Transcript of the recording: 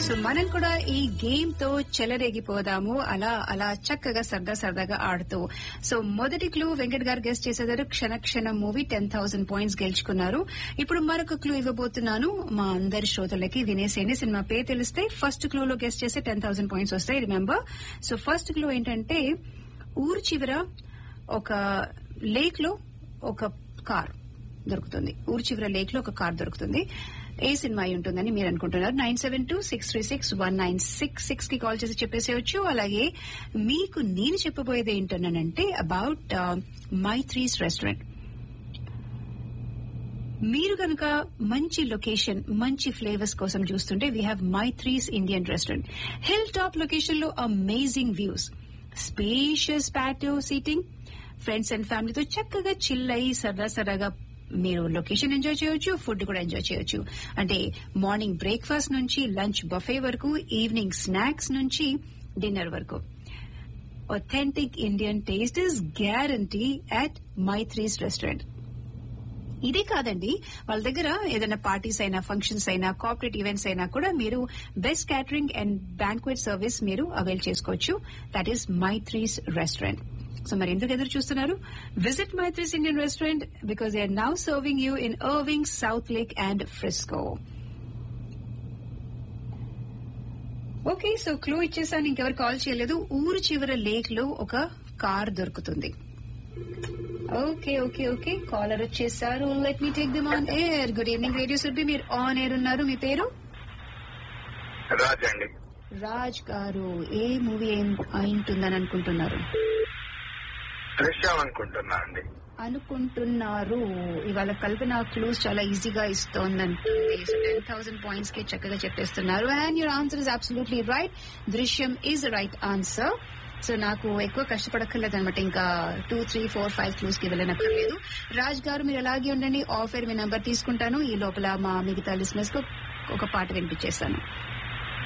so మనం కూడా ఈ గేమ్ తో చెలరేగిపోదాము అలా అలా చక్కగా సరదా సరదాగా ఆడుతూ సో మొదటి క్లూ వెంకట్ గారు గెస్ట్ చేసేదారు క్షణ క్షణం మూవీ టెన్ థౌసండ్ పాయింట్స్ గెలుచుకున్నారు ఇప్పుడు మరొక క్లూ ఇవ్వబోతున్నాను మా అందరి శ్రోతలకి వినేసేయండి సినిమా పేరు తెలిస్తే ఫస్ట్ క్లూ లో గెస్ట్ చేస్తే టెన్ థౌసండ్ పాయింట్స్ వస్తాయి రిమెంబర్ సో ఫస్ట్ క్లూ ఏంటంటే ఊరు చివర ఒక లేక్ లో ఒక కార్ దొరుకుతుంది ఊరు చివర లేక్ లో ఒక కార్ దొరుకుతుంది ఏ సినిమా అయి ఉంటుందని మీరు అనుకుంటున్నారు nine seven two six three six one nine six six కి కాల్ చేసి చెప్పేసేయచ్చు అలాగే మీకు నేను చెప్పబోయేది ఏంటన్నానంటే అబౌట్ మైత్రీస్ రెస్టారెంట్ మీరు కనుక మంచి లొకేషన్ మంచి ఫ్లేవర్స్ కోసం చూస్తుంటే we have Maithri's Indian restaurant hill top location లో amazing views spacious patio seating friends and ఫ్యామిలీతో చక్కగా చిల్ అయ్యి సరదా సరదాగా మీరు లొకేషన్ ఎంజాయ్ చేయొచ్చు ఫుడ్ కూడా ఎంజాయ్ చేయొచ్చు అంటే మార్నింగ్ బ్రేక్ఫాస్ట్ నుంచి లంచ్ బఫే వరకు ఈవినింగ్ స్నాక్స్ నుంచి డిన్నర్ వరకు authentic Indian taste is guarantee at Maithri's restaurant ఇదే కాదండి వాళ్ళ దగ్గర ఏదైనా పార్టీస్ అయినా ఫంక్షన్స్ అయినా కార్పొరేట్ ఈవెంట్స్ అయినా కూడా మీరు best catering and banquet service మీరు అవైల్ చేసుకోవచ్చు that is Maithri's restaurant so మరి ఎందుకు ఎదురు చూస్తున్నారు visit Maithri's Indian restaurant because they are now serving you in Irving Southlake and Frisco okay so clue ఇచ్చేసాను ఇంకెవరు కాల్ చేయలేదు ఊరు చివర లేక్ లో ఒక కార్ దొరుకుతుంది ఓకే ఓకే ఓకే కాలర్ వచ్చేసారు let me take them on air good evening radio Subbi మీరు ఆన్ ఎయిర్ ఉన్నారు మీ పేరు రాజ్ అండి రాజ్ గారు ఏ మూవీ ఏం అయింటుందని అనుకుంటున్నారు దృశ్యం అనుకుంటున్నా అండి అనుకుంటున్నారు ఇవాళ కల్పన క్లూస్ చాలా ఈజీగా ఇస్తోందంటుంది సో టెన్ థౌసండ్ పాయింట్స్ కి చక్కగా చెప్పేస్తున్నారు and your answer is absolutely right Drishyam is right answer so నాకు ఎక్కువ కష్టపడక్కర్లేదు అనమాట ఇంకా two three four five clues కి వెళ్ళనక్కర్లేదు రాజ్ గారు మీరు అలాగే ఉండండి ఆఫర్ మీ నంబర్ తీసుకుంటాను ఈ లోపల మా మిగతా లిసినర్స్ కు ఒక పాట వినిపించేస్తాను